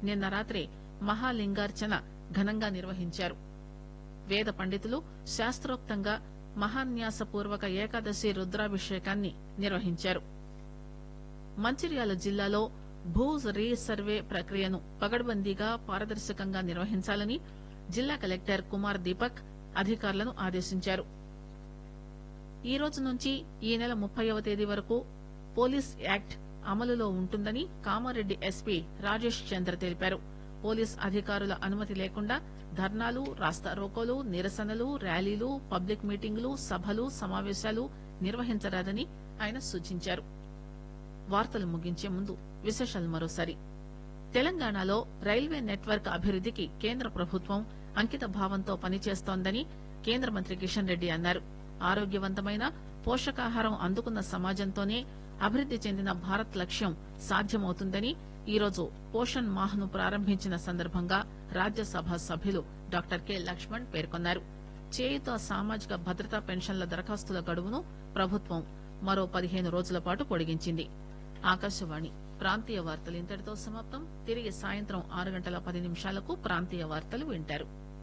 నిన్న రాత్రి మహాలింగార్చన ఘనంగా నిర్వహించారు వేద పండితులు శాస్త్రోక్తంగా మహాన్యాసపూర్వక ఏకాదశి రుద్రాభిషేకాన్ని నిర్వహించారు మంచిర్యాల జిల్లాలో భూ రీసర్వే ప్రక్రియను పగడ్బందీగా పారదర్శకంగా నిర్వహించాలని జిల్లా కలెక్టర్ కుమార్ దీపక్ అధికారులను ఆదేశించారు ఈ రోజు నుంచి ఈ నెల ముప్పైవ తేదీ వరకు పోలీస్ యాక్ట్ అమలులో ఉంటుందని కామారెడ్డి ఎస్పీ రాజేష్ చంద్ర తెలిపారు పోలీస్ అధికారుల అనుమతి లేకుండా ధర్నాలు రాస్తారోకోలు నిరసనలు ర్యాలీలు పబ్లిక్ మీటింగులు సభలు సమావేశాలు నిర్వహించరాదని ఆయన సూచించారు వార్తలు ముగించే ముందు విశేషాలు మరోసారి తెలంగాణలో రైల్వే నెట్వర్క్ అభివృద్దికి కేంద్ర ప్రభుత్వం అంకిత భావంతో పనిచేస్తోందని కేంద్ర మంత్రి కిషన్ రెడ్డి అన్నారు ఆరోగ్యవంతమైన పోషకాహారం అందుకున్న సమాజంతోనే అభివృద్ది చెందిన భారత్ లక్ష్యం సాధ్యమవుతుందని ఈరోజు పోషణ్ మాహ్ ను ప్రారంభించిన సందర్భంగా రాజ్యసభ సభ్యులు డాక్టర్ కె లక్ష్మణ్ పేర్కొన్నారు చేయుత సామాజిక భద్రతా పెన్షన్ల దరఖాస్తుల గడువును ప్రభుత్వం మరో పదిహేను రోజుల పాటు పొడిగించింది ఆకాశవాణి ప్రాంతీయ వార్తలు ఇంతటితో సమాప్తం తిరిగి సాయంత్రం ఆరు గంటల పది నిమిషాలకు ప్రాంతీయ వార్తలు వింటారు